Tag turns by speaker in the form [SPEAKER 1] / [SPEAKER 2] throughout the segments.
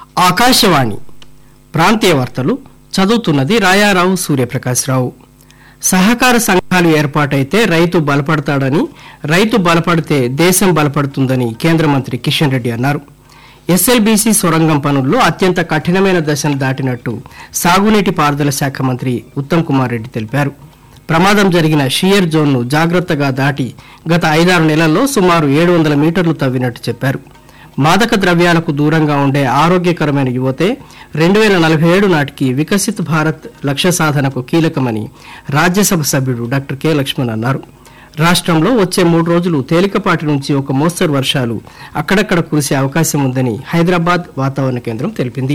[SPEAKER 1] ఆకాశవాణి ప్రాంతీయ వార్తలు చదువుతున్నది రాయారావు సూర్యప్రకాశ్రావు సహకార సంఘాలు ఏర్పాటైతే రైతు బలపడతాడని రైతు బలపడితే దేశం బలపడుతుందని కేంద్ర మంత్రి కిషన్ రెడ్డి అన్నారు ఎస్ఎల్బీసీ సొరంగం పనుల్లో అత్యంత కఠినమైన దశను దాటినట్టు సాగునీటి పారుదల శాఖ మంత్రి ఉత్తమ్ కుమార్ రెడ్డి తెలిపారు ప్రమాదం జరిగిన షియర్ జోన్ను జాగ్రత్తగా దాటి గత ఐదారు నెలల్లో సుమారు ఏడు వందల మీటర్లు తవ్వినట్టు చెప్పారు మాదక ద్రవ్యాలకు దూరంగా ఉండే ఆరోగ్యకరమైన యువతే రెండు వేల నలభై ఏడు నాటికి వికసిత్ భారత్ లక్ష్య సాధనకు కీలకమని రాజ్యసభ సభ్యుడు డాక్టర్ కె లక్ష్మణ్ అన్నారు రాష్ట్రంలో వచ్చే మూడు రోజులు తేలికపాటి నుంచి ఒక మోస్తరు వర్షాలు అక్కడక్కడ కురిసే అవకాశం ఉందని హైదరాబాద్ వాతావరణ కేంద్రం తెలిపింది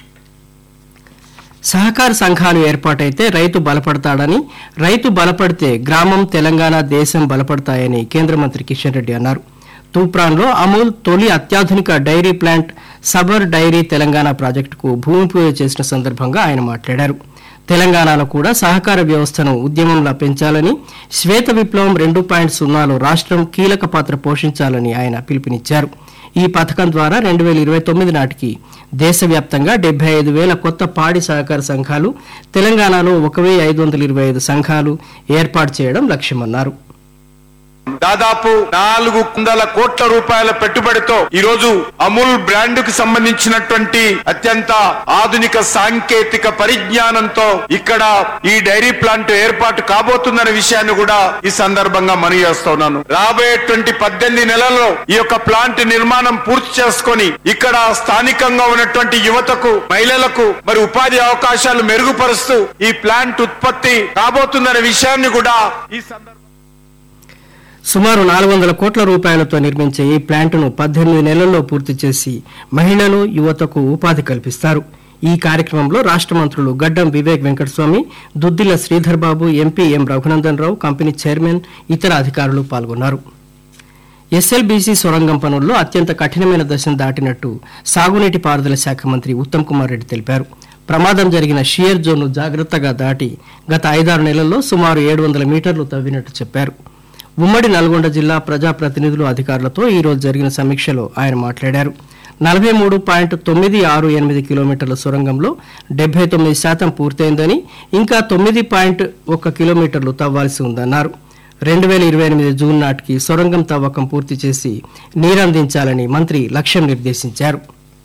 [SPEAKER 1] సహకార సంఘాలు ఏర్పాటైతే రైతు బలపడతాడని రైతు బలపడితే గ్రామం తెలంగాణ దేశం బలపడతాయని కేంద్ర మంత్రి కిషన్ రెడ్డి అన్నారు తూప్రాన్లో అమూల్ తొలి అత్యాధునిక dairy plant Sabar dairy Telangana ప్రాజెక్టుకు భూమి పూజ చేసిన సందర్భంగా ఆయన మాట్లాడారు తెలంగాణలో కూడా సహకార వ్యవస్థను ఉద్యమంలా పెంచాలని శ్వేత విప్లవం రెండు పాయింట్ సున్నాలో రాష్ట్రం కీలక పాత్ర పోషించాలని ఆయన పిలుపునిచ్చారు ఈ పథకం ద్వారా రెండు వేల ఇరవై తొమ్మిది నాటికి దేశవ్యాప్తంగా డెబ్బై ఐదు వేల కొత్త పాడి సహకార సంఘాలు తెలంగాణలో ఒక వెయ్యి ఐదు వందల ఇరవై ఐదు సంఘాలు ఏర్పాటు చేయడం లక్ష్యమన్నారు
[SPEAKER 2] దాదాపు నాలుగు వందల కోట్ల రూపాయల పెట్టుబడితో ఈ రోజు అమూల్ బ్రాండ్ కు సంబంధించినటువంటి అత్యంత ఆధునిక సాంకేతిక పరిజ్ఞానంతో ఇక్కడ ఈ డైరీ ప్లాంట్ ఏర్పాటు కాబోతుందనే విషయాన్ని కూడా ఈ సందర్భంగా మనవి చేస్తున్నాను రాబోయేటువంటి పద్దెనిమిది నెలల్లో ఈ యొక్క ప్లాంట్ నిర్మాణం పూర్తి చేసుకొని ఇక్కడ స్థానికంగా ఉన్నటువంటి యువతకు మహిళలకు మరి ఉపాధి అవకాశాలు మెరుగుపరుస్తూ ఈ ప్లాంట్ ఉత్పత్తి కాబోతుందనే విషయాన్ని కూడా ఈ సందర్భంగా
[SPEAKER 1] సుమారు నాలుగు వందల కోట్ల రూపాయలతో నిర్మించే ఈ ప్లాంటును పద్దెనిమిది నెలల్లో పూర్తి చేసి మహిళలు యువతకు ఉపాధి కల్పిస్తారు ఈ కార్యక్రమంలో రాష్ట్ర మంత్రులు గడ్డం వివేక్ వెంకటస్వామి దుద్దిల శ్రీధర్ బాబు ఎంపీ ఎం రఘునందన్ రావు కంపెనీ చైర్మన్ ఇతర అధికారులు పాల్గొన్నారు ఎస్ఎల్బీసీ సొరంగం పనుల్లో అత్యంత కఠినమైన దశను దాటినట్టు సాగునీటి పారుదల శాఖ మంత్రి ఉత్తమ్ కుమార్ రెడ్డి తెలిపారు ప్రమాదం జరిగిన షియర్ జోన్ను జాగ్రత్తగా దాటి గత ఐదారు నెలల్లో సుమారు ఏడు వందల మీటర్లు తవ్వినట్టు చెప్పారు ఉమ్మడి నల్గొండ జిల్లా ప్రజాప్రతినిధులు అధికారులతో ఈ రోజు జరిగిన సమీక్షలో ఆయన మాట్లాడారు నలభై మూడు పాయింట్ తొమ్మిది ఆరు ఎనిమిది కిలోమీటర్ల సొరంగంలో డెబ్బై తొమ్మిది శాతం పూర్తయిందని ఇంకా తొమ్మిది పాయింట్ ఒక్క కిలోమీటర్లు తవ్వాల్సి ఉందన్నారు రెండు వేల ఇరవై ఎనిమిది జూన్ నాటికి సొరంగం తవ్వకం పూర్తి చేసి నీరందించాలని మంత్రి లక్ష్యం నిర్దేశించారు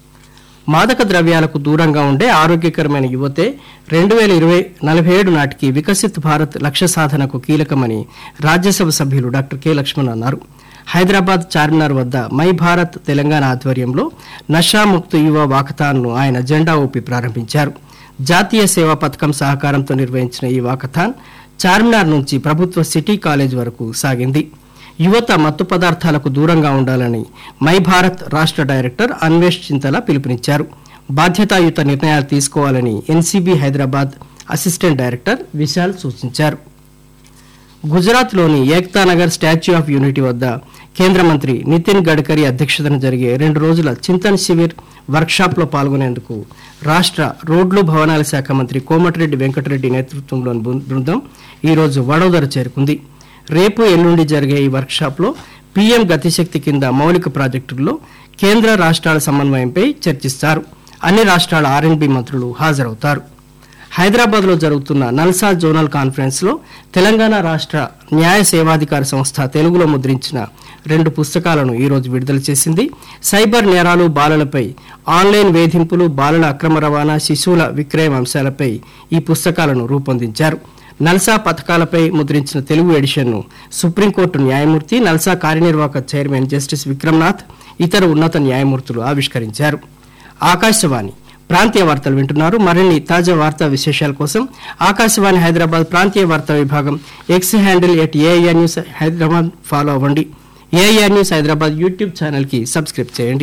[SPEAKER 1] మాదక ద్రవ్యాలకు దూరంగా ఉండే ఆరోగ్యకరమైన యువతే రెండు వేల ఇరవై నలభై ఏడు నాటికి వికసిత్ భారత్ లక్ష్య సాధనకు కీలకమని రాజ్యసభ సభ్యులు డాక్టర్ కె లక్ష్మణ్ అన్నారు హైదరాబాద్ చార్మినార్ వద్ద మై భారత్ తెలంగాణ ఆధ్వర్యంలో నషాముక్త యువ వాకథాన్ను ఆయన జెండా ఊపి ప్రారంభించారు జాతీయ సేవా పథకం సహకారంతో నిర్వహించిన ఈ వాకథాన్ చార్మినార్ నుంచి ప్రభుత్వ సిటీ కాలేజ్ వరకు సాగింది యువత మత్తు పదార్థాలకు దూరంగా ఉండాలని మై భారత్ రాష్ట్ర డైరెక్టర్ అన్వేష్ చింతల పిలుపునిచ్చారు బాధ్యతాయుత నిర్ణయాలు తీసుకోవాలని NCB Hyderabad assistant director Vishal సూచించారు గుజరాత్లోని Ekta Nagar statue of unity వద్ద కేంద్ర మంత్రి నితిన్ గడ్కరీ అధ్యక్షతన జరిగే రెండు రోజుల చింతన్ శివిర్ వర్క్షాప్లో పాల్గొనేందుకు రాష్ట్ర రోడ్లు భవనాల శాఖ మంత్రి కోమటిరెడ్డి వెంకటరెడ్డి నేతృత్వంలోని బృ- బృందం ఈరోజు వడోదర చేరుకుంది రేపు ఎల్లుండి జరిగే ఈ వర్క్షాప్లో పీఎం గతిశక్తి కింద మౌలిక ప్రాజెక్టుల్లో కేంద్ర రాష్ట్రాల సమన్వయంపై చర్చిస్తారు అన్ని రాష్ట్రాల ఆర్ఎండ్బి మంత్రులు హాజరవుతారు హైదరాబాద్ లో జరుగుతున్న నల్సా జోనల్ కాన్ఫరెన్స్ లో తెలంగాణ రాష్ట్ర న్యాయ సేవాధికార సంస్థ తెలుగులో ముద్రించిన రెండు పుస్తకాలను ఈ రోజు విడుదల చేసింది సైబర్ నేరాలు బాలలపై ఆన్లైన్ వేధింపులు బాలల అక్రమ రవాణా శిశువుల విక్రయం అంశాలపై ఈ పుస్తకాలను రూపొందించారు నల్సా పథకాలపై ముద్రించిన తెలుగు ఎడిషన్ను సుప్రీంకోర్టు న్యాయమూర్తి నల్సా కార్యనిర్వాహక చైర్మన్ జస్టిస్ విక్రమ్నాథ్ ఇతర ఉన్నత న్యాయమూర్తులు ఆవిష్కరించారు ఆకాశవాణి ప్రాంతీయ వార్తలు వింటున్నారు మరిన్ని తాజా వార్తా విశేషాల కోసం ఆకాశవాణి హైదరాబాద్ ప్రాంతీయ వార్తా విభాగం X handle at AIR news Hyderabad follow అవ్వండి AIR news Hyderabad YouTube channel కి సబ్స్క్రైబ్ చేయండి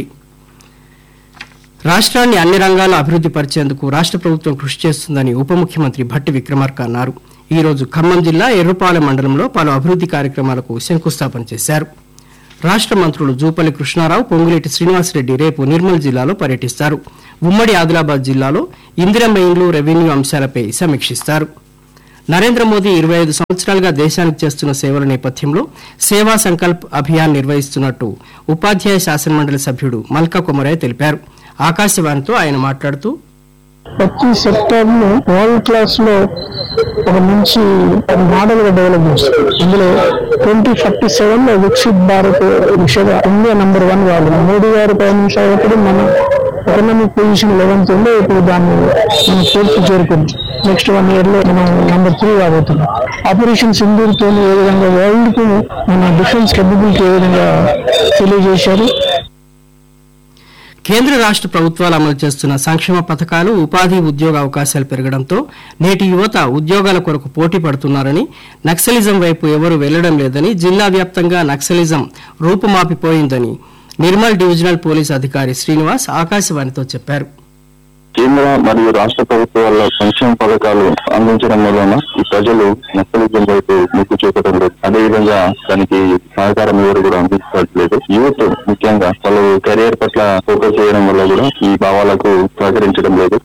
[SPEAKER 1] రాష్ట్రాన్ని అన్ని రంగాల్లో అభివృద్ధి పరిచేందుకు రాష్ట్ర ప్రభుత్వం కృషి చేస్తుందని ఉప ముఖ్యమంత్రి భట్టి విక్రమార్క అన్నారు ఈ రోజు ఖమ్మం జిల్లా ఎర్రుపాలెం మండలంలో పలు అభివృద్ధి కార్యక్రమాలకు శంకుస్థాపన చేశారు రాష్ట్ర మంత్రులు జూపల్లి కృష్ణారావు పొంగులేటి శ్రీనివాసరెడ్డి రేపు నిర్మల్ జిల్లాలో పర్యటిస్తారు ఉమ్మడి ఆదిలాబాద్ జిల్లాలో ఇందిరమ్మ ఇండ్లు రెవెన్యూ అంశాలపై సమీక్షిస్తారు నరేంద్ర మోదీ ఇరవై ఐదు సంవత్సరాలుగా దేశానికి చేస్తున్న సేవల నేపథ్యంలో సేవా సంకల్ప్ అభియాన్ నిర్వహిస్తున్నట్టు ఉపాధ్యాయ శాసనమండలి సభ్యుడు మల్కా కొమరయ్య తెలిపారు ఆకాశవాణితో ఆయన మాట్లాడుతూ
[SPEAKER 3] ప్రతి సెక్టర్ లో వరల్డ్ క్లాస్ లో ఒక మంచి మోడల్ గా డెవలప్ చేస్తారు ఇందులో ట్వంటీ ఫార్టీ సెవెన్ లో వికసిత్ భారత్ దిశగా ఇండియా నంబర్ వన్ వాళ్ళు మోడీ గారు ప్రైమ్ మినిస్టర్ అయినప్పుడు మన ఎకనామిక్ పొజిషన్ లెవెన్త్ ఉండే ఇప్పుడు దాన్ని మనం ఫోర్త్ చేరుకుంది నెక్స్ట్ వన్ ఇయర్ లో మనం నంబర్ త్రీ కాబోతున్నాం ఆపరేషన్ సింధూర్ తో ఏ విధంగా వరల్డ్ కు మన డిఫెన్స్ కెపబిలిటీ ఏ విధంగా తెలియజేశారు
[SPEAKER 1] కేంద్ర రాష్ట్ర ప్రభుత్వాలు అమలు చేస్తున్న సంక్షేమ పథకాలు ఉపాధి ఉద్యోగ అవకాశాలు పెరగడంతో నేటి యువత ఉద్యోగాల కొరకు పోటీ పడుతున్నారని నక్సలిజం వైపు ఎవరూ వెళ్లడం లేదని జిల్లా వ్యాప్తంగా నక్సలిజం రూపుమాపిపోయిందని నిర్మల్ డివిజనల్ పోలీస్ అధికారి శ్రీనివాస్ ఆకాశవాణితో చెప్పారు
[SPEAKER 4] కేంద్ర మరియు రాష్ట్ర ప్రభుత్వాల సంక్షేమ పథకాలు అందించడం వలన ఈ ప్రజలు నక్సలిజం వైపు మొక్కు చూపడం లేదు అదేవిధంగా దానికి సహకారం ఎవరు కూడా అందించట్లేదు యూత్ ముఖ్యంగా వాళ్ళు కెరియర్ పట్ల ఫోకస్ చేయడం వల్ల కూడా ఈ భావాలకు సహకరించడం లేదు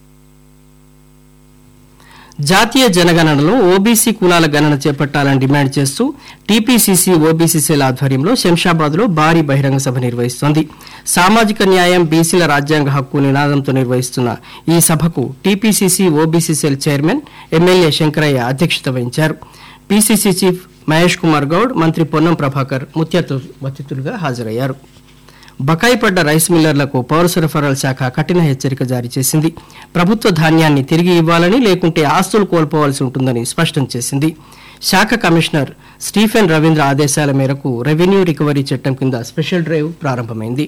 [SPEAKER 1] జాతీయ జనగణనలో ఓబీసీ కులాల గణన చేపట్టాలని డిమాండ్ చేస్తూ టీపీసీసీ ఓబీసీ సెల్ ఆధ్వర్యంలో శంషాబాద్ లో భారీ బహిరంగ సభ నిర్వహిస్తోంది సామాజిక న్యాయం బీసీల రాజ్యాంగ హక్కు నినాదంతో నిర్వహిస్తున్న ఈ సభకు TPCC OBC cell chairman MLA Shankaraiah అధ్యక్షత వహించారు పీసీసీ చీఫ్ మహేష్ కుమార్ గౌడ్ మంత్రి పొన్నం ప్రభాకర్ ముఖ్య అతిథులుగా హాజరయ్యారు బకాయి పడ్డ రైస్ మిల్లర్లకు పౌర సరఫరాల శాఖ కఠిన హెచ్చరిక జారీ చేసింది ప్రభుత్వ ధాన్యాన్ని తిరిగి ఇవ్వాలని లేకుంటే ఆస్తులు కోల్పోవాల్సి ఉంటుందని స్పష్టం చేసింది శాఖ కమిషనర్ స్టీఫెన్ రవీంద్ర ఆదేశాల మేరకు రెవెన్యూ రికవరీ చట్టం కింద స్పెషల్ డ్రైవ్ ప్రారంభమైంది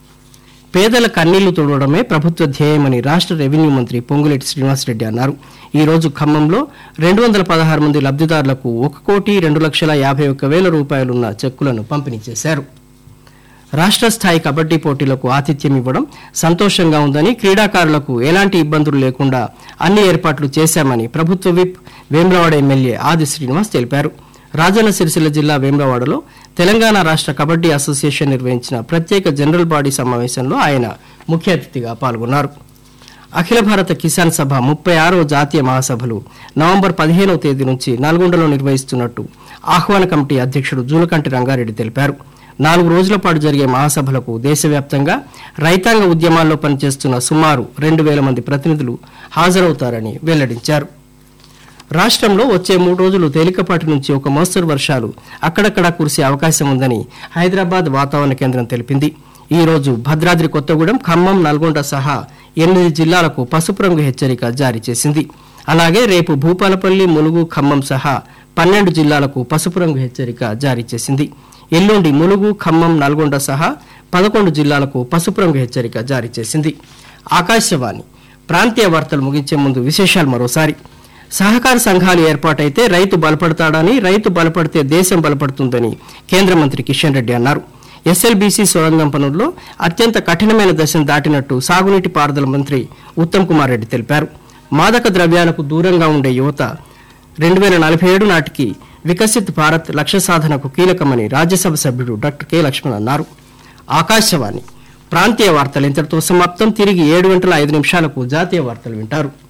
[SPEAKER 1] పేదల కన్నీళ్లు తుడవడమే ప్రభుత్వ ధ్యేయమని రాష్ట్ర రెవెన్యూ మంత్రి పొంగులేటి శ్రీనివాసరెడ్డి అన్నారు ఈ రోజు ఖమ్మంలో రెండు వందల పదహారు మంది లబ్ధిదారులకు ఒక కోటి రెండు లక్షల యాభై ఒక్క వేల రూపాయలున్న చెక్కులను పంపిణీ చేశారు రాష్ట్ర స్థాయి కబడ్డీ పోటీలకు ఆతిథ్యం ఇవ్వడం సంతోషంగా ఉందని క్రీడాకారులకు ఎలాంటి ఇబ్బందులు లేకుండా అన్ని ఏర్పాట్లు చేశామని ప్రభుత్వ విప్ వేములవాడ ఎమ్మెల్యే ఆది శ్రీనివాస్ తెలిపారు రాజన్న సిరిసిల్ల జిల్లా వేములవాడలో తెలంగాణ రాష్ట్ర కబడ్డీ అసోసియేషన్ నిర్వహించిన ప్రత్యేక జనరల్ బాడీ సమావేశంలో ఆయన ముఖ్య అతిథిగా పాల్గొన్నారు అఖిల భారత కిసాన్ సభ ముప్పై ఆరో జాతీయ మహాసభలు నవంబర్ పదిహేనవ తేదీ నుంచి నల్గొండలో నిర్వహిస్తున్నట్టు ఆహ్వాన కమిటీ అధ్యక్షుడు జూలకంటి రంగారెడ్డి తెలిపారు నాలుగు రోజుల పాటు జరిగే మహాసభలకు దేశవ్యాప్తంగా రైతాంగ ఉద్యమాల్లో పనిచేస్తున్న సుమారు రెండు వేల మంది ప్రతినిధులు హాజరవుతారని వెల్లడించారు రాష్ట్రంలో వచ్చే మూడు రోజులు తేలికపాటి నుంచి ఒక మోస్తరు వర్షాలు అక్కడక్కడా కురిసే అవకాశం ఉందని హైదరాబాద్ వాతావరణ కేంద్రం తెలిపింది ఈ రోజు భద్రాద్రి కొత్తగూడెం ఖమ్మం నల్గొండ సహా ఎనిమిది జిల్లాలకు పసుపు రంగు హెచ్చరిక జారీ చేసింది అలాగే రేపు భూపాలపల్లి ములుగు ఖమ్మం సహా పన్నెండు జిల్లాలకు పసుపు రంగు హెచ్చరిక జారీ చేసింది ఎల్లుండి ములుగు ఖమ్మం నల్గొండ సహా పదకొండు జిల్లాలకు పసుపు రంగు హెచ్చరిక జారీ చేసింది ఆకాశవాణి ప్రాంతీయ వార్తలు ముగించే ముందు విశేషాలు మరోసారి సహకార సంఘాలు ఏర్పాటైతే రైతు బలపడతాడని రైతు బలపడితే దేశం బలపడుతుందని కేంద్ర మంత్రి కిషన్ రెడ్డి అన్నారు ఎస్ఎల్బీసీ సొరంగం పనుల్లో అత్యంత కఠినమైన దశను దాటినట్టు సాగునీటి పారుదల మంత్రి ఉత్తమ్ కుమార్ రెడ్డి తెలిపారు మాదక ద్రవ్యాలకు దూరంగా ఉండే యువత రెండు వేల నలభై ఏడు నాటికి వికసిత్ భారత్ లక్ష్య సాధనకు కీలకమని రాజ్యసభ సభ్యుడు డాక్టర్ కె లక్ష్మణ్ అన్నారు ఆకాశవాణి ప్రాంతీయ వార్తలు ఇంతటితో సమాప్తం తిరిగి ఏడు గంటల ఐదు నిమిషాలకు జాతీయ వార్తలు వింటారు